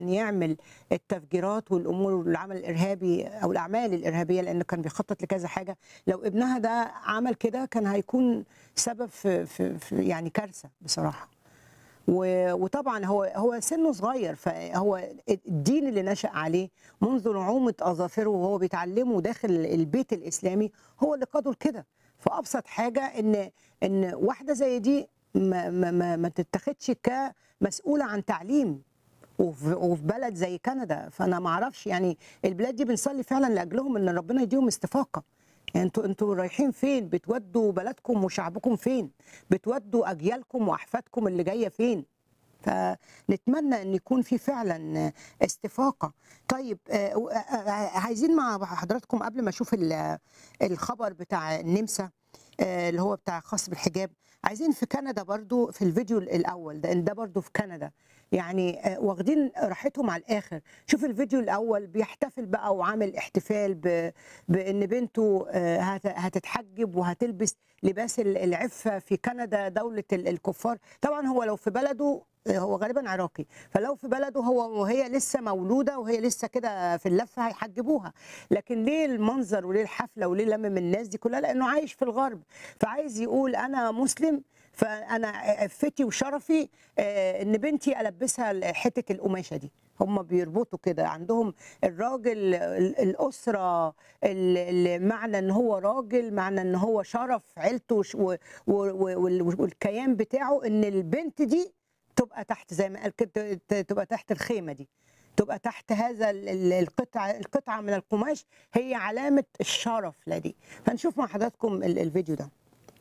يعمل التفجيرات والامور والعمل الارهابي او الاعمال الارهابيه لانه كان بيخطط لكذا حاجه لو ابنها ده عمل كده كان هيكون سبب في, في, في يعني كارثه بصراحه و- وطبعا هو هو سنه صغير فهو الدين اللي نشأ عليه منذ نعومة أظافره وهو بيتعلمه داخل البيت الإسلامي هو اللي قاده لكده فأبسط حاجة إن إن واحدة زي دي ما ما ما, ما تتاخدش كمسؤولة عن تعليم وفي وفي بلد زي كندا فانا ما اعرفش يعني البلاد دي بنصلي فعلا لاجلهم ان ربنا يديهم استفاقه يعني انتوا انتوا رايحين فين بتودوا بلدكم وشعبكم فين بتودوا اجيالكم واحفادكم اللي جايه فين فنتمنى ان يكون في فعلا استفاقه طيب آه، آه، آه، عايزين مع حضراتكم قبل ما اشوف ال- الخبر بتاع النمسا آه، اللي هو بتاع خاص بالحجاب عايزين في كندا برضو في الفيديو الاول ده ده برضو في كندا يعني آه، واخدين راحتهم على الاخر شوف الفيديو الاول بيحتفل بقى وعامل احتفال ب... بان بنته آه، هت- هتتحجب وهتلبس لباس ال- العفه في كندا دوله ال- الكفار طبعا هو لو في بلده آه، هو غالبا عراقي فلو في بلده هو وهي لسه مولوده وهي لسه كده في اللفه هيحجبوها لكن ليه المنظر وليه الحفله وليه لمم الناس دي كلها لانه عايش في الغرب فعايز يقول انا مسلم فانا عفتي وشرفي آه، ان بنتي البسها حته القماشه دي هم بيربطوا كده عندهم الراجل ال- الاسره ال- ال- معنى ان هو راجل معنى ان هو شرف عيلته وش- و- و- وال- والكيان بتاعه ان البنت دي تبقى تحت زي ما قال كده ت- تبقى تحت الخيمه دي تبقى تحت هذا ال- ال- القطع القطعه من القماش هي علامه الشرف لدي فنشوف مع حضراتكم ال- الفيديو ده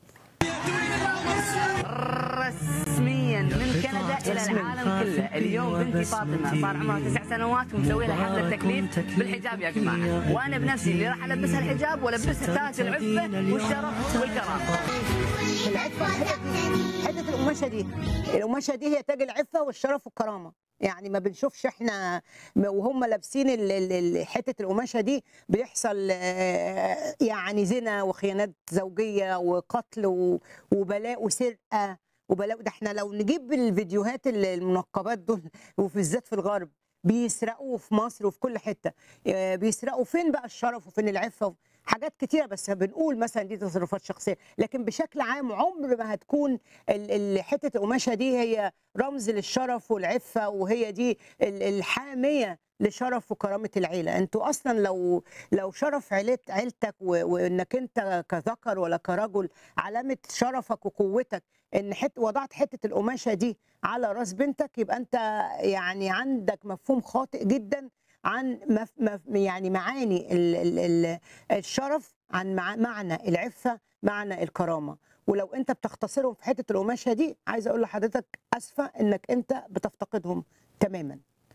رسميا من كندا الى العالم كله اليوم بنتي فاطمه صار عمرها تسع سنوات ومسوي لها حفله تكليف بالحجاب يا جماعه وانا بنفسي اللي راح البسها الحجاب والبسها تاج العفه والشرف والكرامه العفه الحته دي حته القماشه دي القماشه دي هي تاج العفه والشرف والكرامه يعني ما بنشوفش احنا م- وهم لابسين ال- ال- ال- حته القماشه دي بيحصل آه، يعني زنا وخيانات زوجيه وقتل و- وبلاء وسرقه وبلاء ده احنا لو نجيب الفيديوهات ال- المنقبات دول وفي بالذات في الغرب بيسرقوا في مصر وفي كل حته آه، بيسرقوا فين بقى الشرف وفين العفه حاجات كتيره بس بنقول مثلا دي تصرفات شخصيه لكن بشكل عام عمر ما هتكون ال- ال- حته القماشه دي هي رمز للشرف والعفه وهي دي ال- الحاميه لشرف وكرامه العيله انتوا اصلا لو لو شرف عيلت عيلتك و- وانك انت كذكر ولا كرجل علامه شرفك وقوتك ان حت وضعت حته القماشه دي على راس بنتك يبقى انت يعني عندك مفهوم خاطئ جدا عن مف مف يعني معاني ال ال ال الشرف عن مع معنى العفه معنى الكرامه ولو انت بتختصرهم في حته القماشه دي عايزه اقول لحضرتك اسفه انك انت بتفتقدهم تماما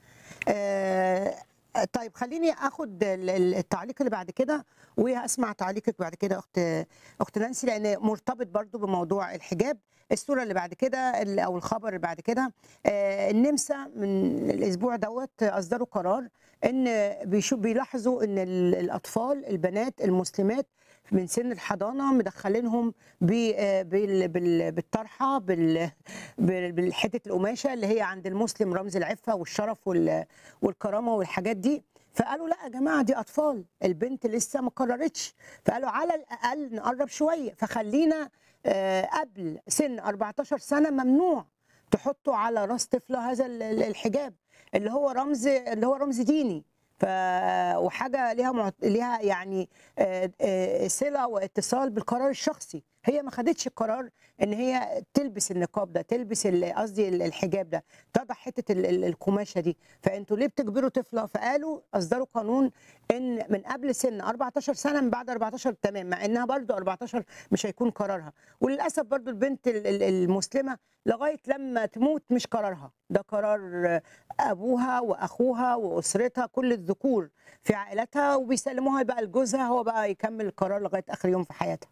آه طيب خليني اخد ال- ال- التعليق اللي بعد كده واسمع تعليقك بعد كده اخت اخت نانسي لان مرتبط برضو بموضوع الحجاب الصوره اللي بعد كده ال- او الخبر اللي بعد كده آه النمسا من الاسبوع دوت اصدروا قرار ان بيشوف بيلاحظوا ان ال- الاطفال البنات المسلمات من سن الحضانه مدخلينهم ب- آه، بال- بال- بالطرحه بال- بال- بالحته القماشه اللي هي عند المسلم رمز العفه والشرف وال- والكرامه والحاجات دي فقالوا لا يا جماعه دي اطفال البنت لسه ما قررتش فقالوا على الاقل نقرب شويه فخلينا آه، قبل سن 14 سنه ممنوع تحطوا على راس طفله هذا ال- ال- الحجاب اللي هو رمز اللي هو رمز ديني ف وحاجه ليها معت... ليها يعني آه، آه، صله واتصال بالقرار الشخصي هي ما خدتش القرار ان هي تلبس النقاب ده تلبس ال- قصدي ال- الحجاب ده تضع حته ال- ال- القماشه دي فانتوا ليه بتجبروا طفله فقالوا اصدروا قانون ان من قبل سن 14 سنه من بعد 14 تمام مع انها برضو 14 مش هيكون قرارها وللاسف برضو البنت ال- ال- المسلمه لغايه لما تموت مش قرارها ده قرار ابوها واخوها واسرتها كل الذكور في عائلتها وبيسلموها بقى لجوزها هو بقى يكمل القرار لغايه اخر يوم في حياتها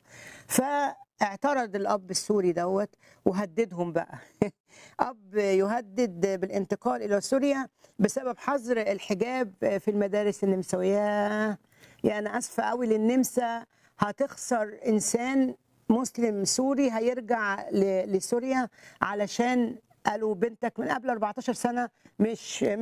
فاعترض الاب السوري دوت وهددهم بقى اب يهدد بالانتقال الى سوريا بسبب حظر الحجاب في المدارس النمساويه يا انا اسفه قوي للنمسا هتخسر انسان مسلم سوري هيرجع ل- لسوريا علشان قالوا بنتك من قبل 14 سنه مش